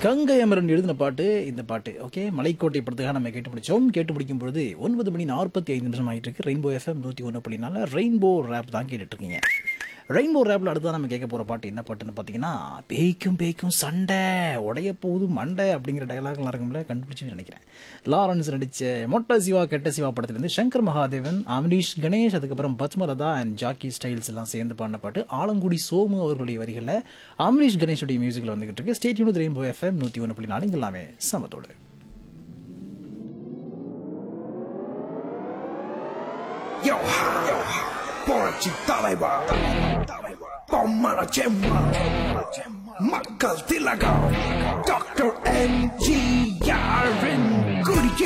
கங்கை அமரன் எழுதின பாட்டு இந்த பாட்டு ஓகே மலைக்கோட்டை படத்துக்காக நம்ம கேட்டு முடிச்சோம் கேட்டு முடிக்கும் பொழுது ஒன்பது மணி நாற்பத்தி ஐந்து நிமிஷம் ஆகிட்டு இருக்கு ரெயின்போ எஃப்எம் நூற்றி ஒன்று புள்ளினால ரெயின்போ ரேப் தான் கேட்டுட்டு இருக்கீங்க ரெயின்போ ரேப்பில் அடுத்ததான் நம்ம கேட்க போகிற பாட்டு என்ன பாட்டுன்னு பார்த்தீங்கன்னா பேய்க்கும் பேய்க்கும் சண்டை உடைய போகுது மண்டை அப்படிங்கிற டயலாக்லாம் இருக்கும்ல கண்டுபிடிச்சு நினைக்கிறேன் லாரன்ஸ் நடித்த மொட்டை சிவா கெட்ட சிவா படத்துலேருந்து சங்கர் மகாதேவன் அமரீஷ் கணேஷ் அதுக்கப்புறம் பத்மலதா அண்ட் ஜாக்கி ஸ்டைல்ஸ் எல்லாம் சேர்ந்து பாடின பாட்டு ஆலங்குடி சோமு அவர்களுடைய வரிகளில் அமரீஷ் கணேஷுடைய மியூசிக்கில் வந்துகிட்டு இருக்கு ஸ்டேட் யூனிட் ரெயின்போ எஃப்எம் நூற்றி ஒன்று புள்ளி நாலு இங்க எல்லாமே சமத்தோடு Yo ha, yo ha, புரட்சி தலைவர் பொம்மன செம்மா மக்கள் திலகம் டாக்டர் எம்ஜிஆரின் குடிய